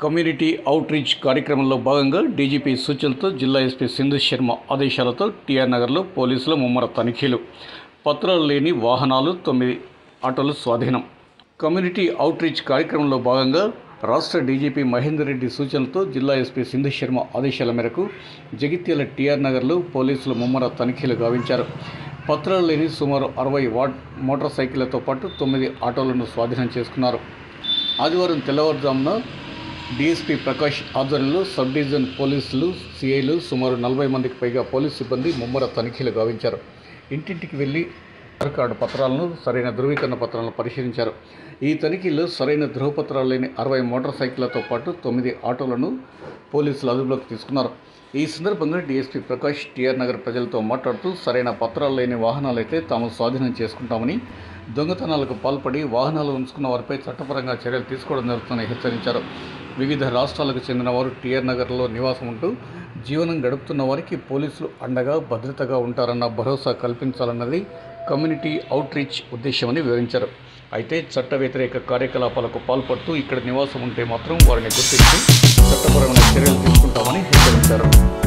Community out reach కార్యక్రమంలో భాగంగా DGP సూచనలతో జిల్లా ఎస్పీ సింధు శర్మ ఆదేశాలతో టీఆర్ నగర్లో పోలీసుల ముమ్మర తనిఖీలు పత్రాలు లేని వాహనాలు తొమ్మిది ఆటోలు స్వాధీనం కమ్యూనిటీ అవుట్ రీచ్ కార్యక్రమంలో భాగంగా రాష్ట్ర డీజీపీ మహేందర్ రెడ్డి సూచనలతో జిల్లా ఎస్పీ సింధు శర్మ ఆదేశాల మేరకు జగిత్యాల టీఆర్ నగర్లో పోలీసులు ముమ్మర తనిఖీలు గావించారు పత్రాలు లేని సుమారు అరవై వాట్ మోటార్ సైకిళ్లతో పాటు తొమ్మిది ఆటోలను స్వాధీనం చేసుకున్నారు ఆదివారం తెల్లవారుజామున డీఎస్పీ ప్రకాష్ ఆధ్వర్యంలో సబ్ డివిజన్ పోలీసులు సిఐలు సుమారు నలభై మందికి పైగా పోలీసు సిబ్బంది ముమ్మర తనిఖీలు గావించారు ఇంటింటికి వెళ్లి ఆధార్ కార్డు పత్రాలను సరైన ధృవీకరణ పత్రాలను పరిశీలించారు ఈ తనిఖీల్లో సరైన ధృవపత్రాలు లేని అరవై మోటార్ సైకిళ్లతో పాటు తొమ్మిది ఆటోలను పోలీసులు అదుపులోకి తీసుకున్నారు ఈ సందర్భంగా డీఎస్పీ ప్రకాష్ టీఆర్ నగర్ ప్రజలతో మాట్లాడుతూ సరైన పత్రాలు లేని వాహనాలైతే తాము స్వాధీనం చేసుకుంటామని దొంగతనాలకు పాల్పడి వాహనాలు ఉంచుకున్న వారిపై చట్టపరంగా చర్యలు తీసుకోవడం జరుగుతుందని హెచ్చరించారు వివిధ రాష్ట్రాలకు చెందిన వారు టీఆర్ నగర్లో నివాసం ఉంటూ జీవనం గడుపుతున్న వారికి పోలీసులు అండగా భద్రతగా ఉంటారన్న భరోసా కల్పించాలన్నది కమ్యూనిటీ అవుట్ రీచ్ ఉద్దేశమని వివరించారు అయితే చట్ట వ్యతిరేక కార్యకలాపాలకు పాల్పడుతూ ఇక్కడ నివాసం ఉంటే మాత్రం వారిని గుర్తించి చట్టపరమైన చర్యలు తీసుకుంటామని హెచ్చరించారు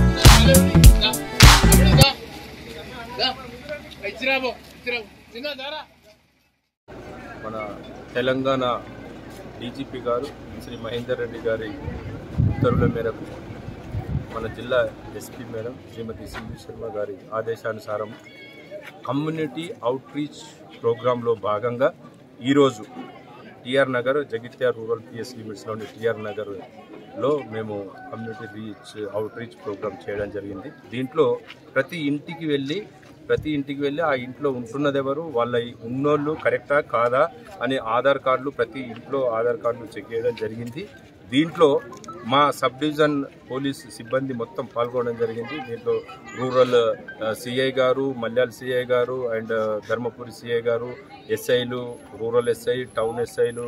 ఇచ్చిరాబో ఇచ్చిరాబో చిన్న దారా మన తెలంగాణ డీజీపీ గారు శ్రీ మహేందర్ రెడ్డి గారి ఉత్తర్వుల మేరకు మన జిల్లా ఎస్పీ మేడం శ్రీమతి సింధు శర్మ గారి ఆదేశానుసారం కమ్యూనిటీ అవుట్ రీచ్ ప్రోగ్రాంలో భాగంగా ఈరోజు TR Nagar Jagtial rural PS లిమిట్స్లోని టిఆర్ నగర్లో మేము community reach outreach program చేయడం జరిగింది దీంట్లో ప్రతి ఇంటికి వెళ్ళి ప్రతి ఇంటికి వెళ్ళి ఆ ఇంట్లో ఉంటున్నది ఎవరు వాళ్ళ ఉన్నోళ్ళు కరెక్టా కాదా అనే ఆధార్ కార్డులు ప్రతి ఇంట్లో ఆధార్ కార్డులు చెక్ చేయడం జరిగింది దీంట్లో మా సబ్ డివిజన్ పోలీస్ సిబ్బంది మొత్తం పాల్గొనడం జరిగింది దీంట్లో రూరల్ సిఐ గారు మల్యాల్ సిఐ గారు అండ్ ధర్మపురి సిఐ గారు ఎస్ఐలు రూరల్ ఎస్ఐ టౌన్ ఎస్ఐలు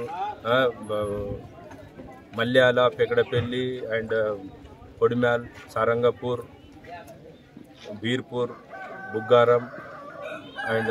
మల్యాల పెకడపల్లి అండ్ కొడిమ్యాల్ సారంగపూర్ బీర్పూర్ బుగ్గారం అండ్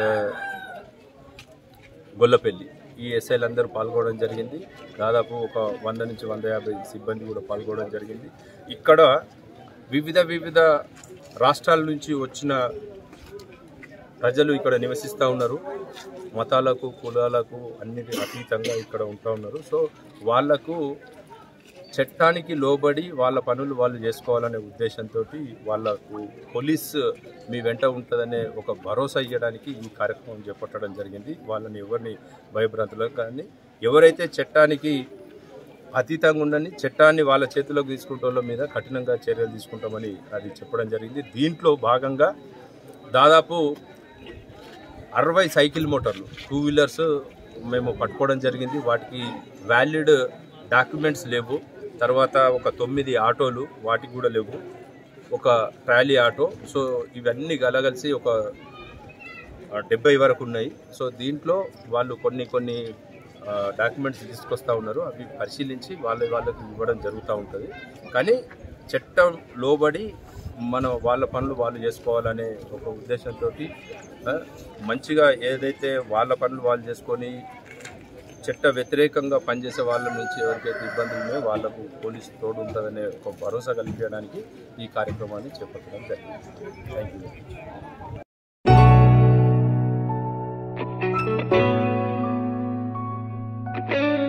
గొల్లపల్లి ఈ ఎస్ఐలు అందరూ పాల్గొనడం జరిగింది దాదాపు ఒక వంద నుంచి వంద యాభై సిబ్బంది కూడా పాల్గొనడం జరిగింది ఇక్కడ వివిధ వివిధ రాష్ట్రాల నుంచి వచ్చిన ప్రజలు ఇక్కడ నివసిస్తూ ఉన్నారు మతాలకు కులాలకు అన్నిటి అతీతంగా ఇక్కడ ఉంటూ ఉన్నారు సో వాళ్లకు చట్టానికి లోబడి వాళ్ళ పనులు వాళ్ళు చేసుకోవాలనే ఉద్దేశంతో వాళ్ళకు పోలీస్ మీ వెంట ఉంటుందనే ఒక భరోసా ఇవ్వడానికి ఈ కార్యక్రమం చేపట్టడం జరిగింది వాళ్ళని ఎవరిని భయభ్రాంతులకు కానీ ఎవరైతే చట్టానికి అతీతంగా ఉండని చట్టాన్ని వాళ్ళ చేతిలోకి తీసుకుంటే మీద కఠినంగా చర్యలు తీసుకుంటామని అది చెప్పడం జరిగింది దీంట్లో భాగంగా దాదాపు అరవై సైకిల్ మోటార్లు టూ వీలర్స్ మేము పట్టుకోవడం జరిగింది వాటికి వ్యాలిడ్ డాక్యుమెంట్స్ లేవు తర్వాత ఒక తొమ్మిది ఆటోలు వాటికి కూడా లేవు ఒక ట్రాలీ ఆటో సో ఇవన్నీ కలగలిసి ఒక డెబ్బై వరకు ఉన్నాయి సో దీంట్లో వాళ్ళు కొన్ని కొన్ని డాక్యుమెంట్స్ తీసుకొస్తా ఉన్నారు అవి పరిశీలించి వాళ్ళ వాళ్ళకి ఇవ్వడం జరుగుతూ ఉంటుంది కానీ చట్టం లోబడి మనం వాళ్ళ పనులు వాళ్ళు చేసుకోవాలనే ఒక ఉద్దేశంతో మంచిగా ఏదైతే వాళ్ళ పనులు వాళ్ళు చేసుకొని చట్ట వ్యతిరేకంగా పనిచేసే వాళ్ళ నుంచి ఎవరికైతే ఇబ్బందులు ఉన్నాయో వాళ్ళకు పోలీసు తోడు ఉంటుందనే ఒక భరోసా కల్పించడానికి ఈ కార్యక్రమాన్ని చేపట్టడం జరిగింది థ్యాంక్ యూ Thank you.